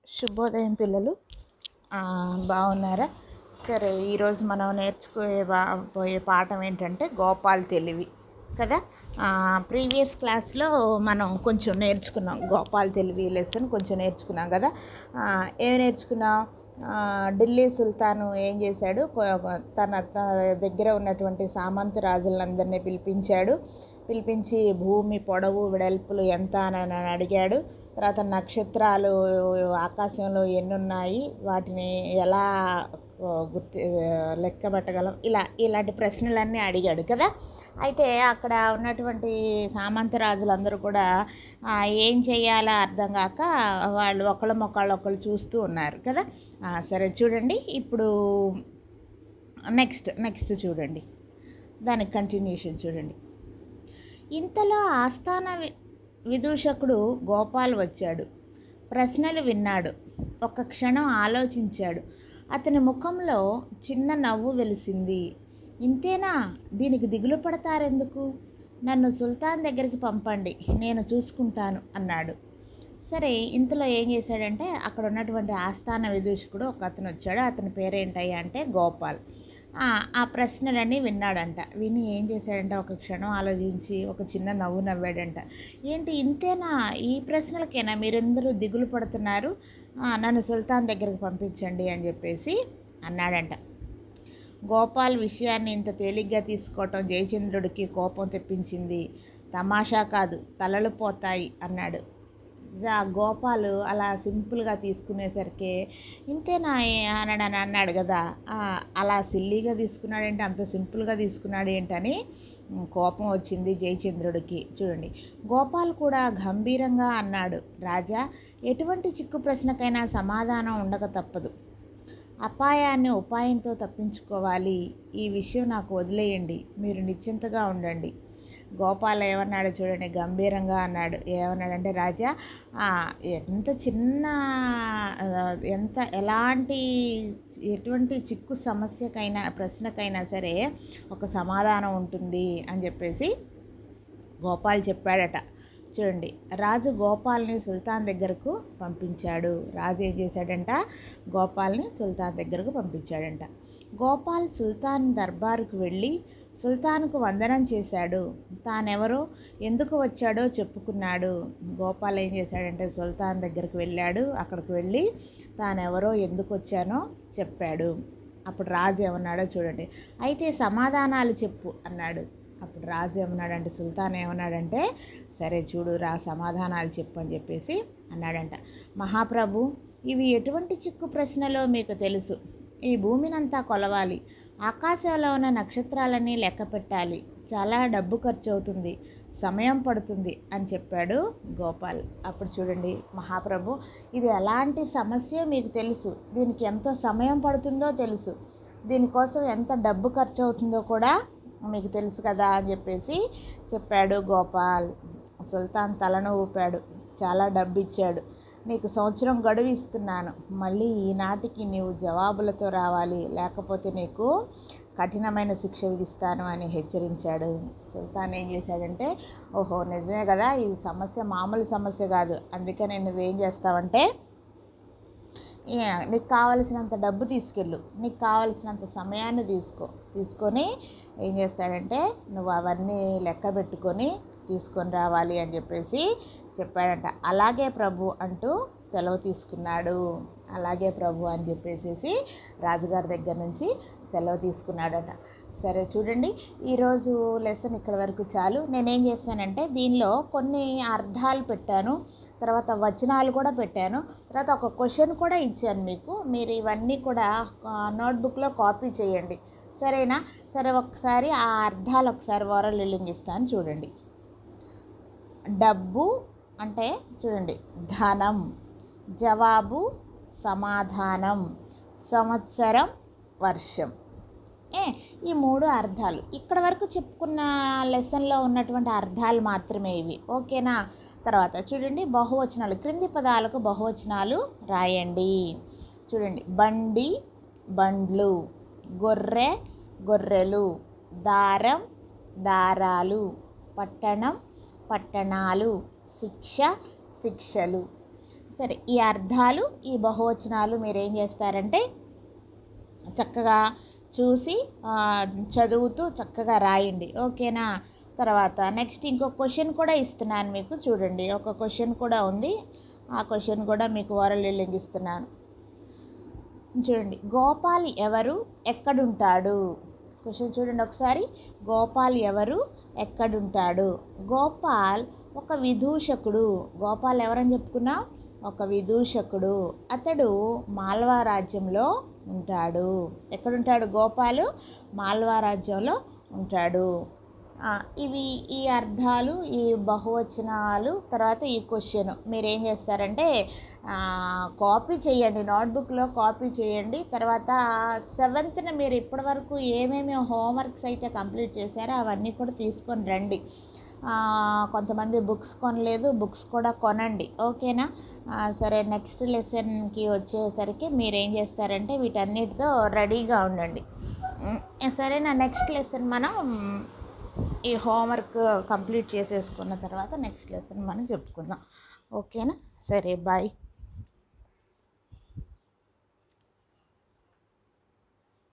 శుభోదయం పిల్లలు ఆ, బాగున్నారా సరే ఈరోజు మనం నేర్చుకోయే బా- పోయే పాఠం ఏంటంటే గోపాల్ తెలివి కదా ప్రీవియస్ క్లాస్లో మనం కొంచెం నేర్చుకున్నాం గోపాల్ తెలివి లెసన్ కొంచెం నేర్చుకున్నాం కదా ఆ, ఏం నేర్చుకున్నాం ఆ, ఢిల్లీ సుల్తాను ఏం చేశాడు కొ- కొ- తన త- దగ్గర ఉన్నటువంటి సామంత రాజులందరినీ పిలిపించాడు పిలిపించి భూమి పొడవు వెడల్పులు ఎంత అని అడిగాడు తర్వాత నక్షత్రాలు ఆకాశంలో ఎన్ని ఉన్నాయి వాటిని ఎలా ఆ, గుర్తి లెక్క పెట్టగలం ఇలా ఇలాంటి ప్రశ్నలన్నీ అడిగాడు కదా అయితే అక్కడ ఉన్నటువంటి సామంత రాజులందరూ కూడా ఆ, ఏం చేయాలో అర్థం కాక వాళ్ళు ఒకళ్ళ మొక్కళ్ళు ఒకళ్ళు చూస్తూ ఉన్నారు కదా ఆ, సరే చూడండి ఇప్పుడు నెక్స్ట్ నెక్స్ట్ చూడండి దానికి కంటిన్యూషన్ చూడండి ఇంతలో ఆస్థాన వి- విదూషకుడు గోపాల్ వచ్చాడు ప్రశ్నలు విన్నాడు ఒక క్షణం ఆలోచించాడు అతని ముఖంలో చిన్న నవ్వు వెలిసింది ఇంతేనా దీనికి దిగులు పడతారెందుకు నన్ను సుల్తాన్ దగ్గరికి పంపండి నేను చూసుకుంటాను అన్నాడు సరే ఇంతలో ఏం చేశాడంటే అక్కడ ఉన్నటువంటి ఆస్థాన విదూషకుడు ఒక అతను వచ్చాడు అతని పేరేంటయ్యా అంటే గోపాల్ ఆ, ఆ ప్రశ్నలన్నీ విన్నాడంట విని ఏం చేశాడంటే ఒక క్షణం ఆలోచించి ఒక చిన్న నవ్వు నవ్వాడంట ఏంటి ఇంతేనా ఈ ప్రశ్నలకేనా మీరందరూ దిగులు పడుతున్నారు ఆ, నన్ను సుల్తాన్ దగ్గరికి పంపించండి అని చెప్పేసి అన్నాడంట గోపాల్ విషయాన్ని ఇంత తేలిగ్గా తీసుకోవటం జయచంద్రుడికి కోపం తెప్పించింది తమాషా కాదు తలలు పోతాయి అన్నాడు ఆ గోపాలు అలా సింపుల్గా తీసుకునేసరికి ఇంతేనా ఏ- అని అని అన్నాడు కదా ఆ, అలా సిల్లీగా తీసుకున్నాడేంటి అంత సింపుల్గా తీసుకున్నాడు ఏంటని ఉమ్, కోపం వచ్చింది జయచంద్రుడికి చూడండి గోపాల్ కూడా గంభీరంగా అన్నాడు రాజా ఎటువంటి చిక్కు ప్రశ్నకైనా సమాధానం ఉండక తప్పదు అపాయాన్ని ఉపాయంతో తప్పించుకోవాలి ఈ విషయం నాకు వదిలేయండి మీరు నిశ్చింతగా ఉండండి గోపాల్ ఏమన్నాడు చూడండి గంభీరంగా అన్నాడు ఏమన్నాడంటే రాజా ఆ, ఎంత చిన్న ఆ, ఎంత ఎలాంటి ఎటువంటి చిక్కు సమస్యకైనా ప్రశ్నకైనా సరే ఒక సమాధానం ఉంటుంది అని చెప్పేసి గోపాల్ చెప్పాడట చూడండి రాజు గోపాల్ని సుల్తాన్ దగ్గరకు పంపించాడు రాజు ఏం చేశాడంట గోపాల్ని సుల్తాన్ దగ్గరకు పంపించాడంట గోపాల్ సుల్తాన్ దర్బారుకు వెళ్ళి సుల్తాన్కు వందనం చేశాడు తానెవరో ఎందుకు వచ్చాడో చెప్పుకున్నాడు గోపాల్ ఏం చేశాడంటే సుల్తాన్ దగ్గరకు వెళ్ళాడు అక్కడికి వెళ్ళి తానెవరో ఎందుకు వచ్చానో చెప్పాడు అప్పుడు రాజు ఏమన్నాడో చూడండి అయితే సమాధానాలు చెప్పు అన్నాడు అప్పుడు రాజు ఏమన్నాడంటే సుల్తాన్ ఏమన్నాడంటే సరే చూడు రా సమాధానాలు చెప్పు అని చెప్పేసి అన్నాడంట మహాప్రభు ఇవి ఎటువంటి చిక్కు ప్రశ్నలో మీకు తెలుసు ఈ భూమినంతా కొలవాలి ఆకాశంలో ఉన్న నక్షత్రాలన్నీ లెక్క పెట్టాలి చాలా డబ్బు ఖర్చు అవుతుంది సమయం పడుతుంది అని చెప్పాడు గోపాల్ అప్పుడు చూడండి మహాప్రభు ఇది ఎలాంటి సమస్య మీకు తెలుసు దీనికి ఎంత సమయం పడుతుందో తెలుసు దీనికోసం ఎంత డబ్బు ఖర్చు అవుతుందో కూడా మీకు తెలుసు కదా అని చెప్పేసి చెప్పాడు గోపాల్ సుల్తాన్ తలను ఊపాడు చాలా డబ్బు ఇచ్చాడు నీకు సంవత్సరం గడువు ఇస్తున్నాను మళ్ళీ ఈనాటికి నీవు జవాబులతో రావాలి లేకపోతే నీకు కఠినమైన శిక్ష విధిస్తాను అని హెచ్చరించాడు సుల్తాన్ ఏం చేశాడంటే ఓహో నిజమే కదా ఈ సమస్య మామూలు సమస్య కాదు అందుకని నువ్వేం చేస్తావంటే ఏ, నీకు కావలసినంత డబ్బు తీసుకెళ్ళు నీకు కావలసినంత సమయాన్ని తీసుకో తీసుకొని ఏం చేస్తాడంటే నువ్వు అవన్నీ లెక్క పెట్టుకొని తీసుకొని రావాలి అని చెప్పేసి చెప్పాడంట అలాగే ప్రభు అంటూ సెలవు తీసుకున్నాడు అలాగే ప్రభు అని చెప్పేసి రాజుగారి దగ్గర నుంచి సెలవు తీసుకున్నాడట సరే చూడండి ఈరోజు లెసన్ ఇక్కడ వరకు చాలు నేనేం చేశానంటే దీనిలో కొన్ని అర్థాలు పెట్టాను తర్వాత వచనాలు కూడా పెట్టాను తర్వాత ఒక క్వశ్చన్ కూడా ఇచ్చాను మీకు మీరు ఇవన్నీ కూడా నోట్బుక్లో కాపీ చేయండి సరేనా సరే ఒకసారి ఆ అర్థాలు ఒకసారి ఓరల్ లిల్లింగ్ ఇస్తాను చూడండి డబ్బు అంటే చూడండి ధనం జవాబు సమాధానం సంవత్సరం వర్షం ఏ ఈ మూడు అర్థాలు ఇక్కడ వరకు చెప్పుకున్న లెసన్లో ఉన్నటువంటి అర్థాలు మాత్రమే ఇవి ఓకేనా తర్వాత చూడండి బహువచనాలు క్రింది పదాలకు బహువచనాలు రాయండి చూడండి బండి బండ్లు గొర్రె గొర్రెలు దారం దారాలు పట్టణం పట్టణాలు శిక్ష శిక్షలు సరే ఈ అర్థాలు ఈ బహువచనాలు మీరు ఏం చేస్తారంటే చక్కగా చూసి ఆ, చదువుతూ చక్కగా రాయండి ఓకేనా తర్వాత నెక్స్ట్ ఇంకో క్వశ్చన్ కూడా ఇస్తున్నాను మీకు చూడండి ఒక క్వశ్చన్ కూడా ఉంది ఆ క్వశ్చన్ కూడా మీకు ఓరల్ లింక్ ఇస్తున్నాను చూడండి గోపాల్ ఎవరు ఎక్కడుంటాడు క్వశ్చన్ చూడండి ఒకసారి గోపాల్ ఎవరు ఎక్కడుంటాడు గోపాల్ ఒక విదూషకుడు గోపాల్ ఎవరని చెప్పుకున్నా ఒక విదూషకుడు అతడు మాల్వా రాజ్యంలో ఉంటాడు ఎక్కడుంటాడు గోపాలు మాల్వా రాజ్యంలో ఉంటాడు ఆ, ఇవి ఈ అర్థాలు ఈ బహువచనాలు తర్వాత ఈ క్వశ్చన్ మీరు ఏం చేస్తారంటే ఆ, కాపీ చేయండి నోట్బుక్లో కాపీ చేయండి తర్వాత సెవెంత్న మీరు ఇప్పటివరకు ఏమేమి హోంవర్క్స్ అయితే కంప్లీట్ చేశారో అవన్నీ కూడా తీసుకొని రండి ఆ, కొంతమంది బుక్స్ కొనలేదు బుక్స్ కూడా కొనండి ఓకేనా ఆ, సరే నెక్స్ట్ లెసన్కి వచ్చేసరికి మీరు ఏం చేస్తారంటే వీటన్నిటితో రెడీగా ఉండండి ఉమ్, సరేనా నెక్స్ట్ లెసన్ మనం ఈ హోంవర్క్ కంప్లీట్ చేసేసుకున్న తర్వాత నెక్స్ట్ లెసన్ మనం చెప్పుకుందాం ఓకేనా సరే బాయ్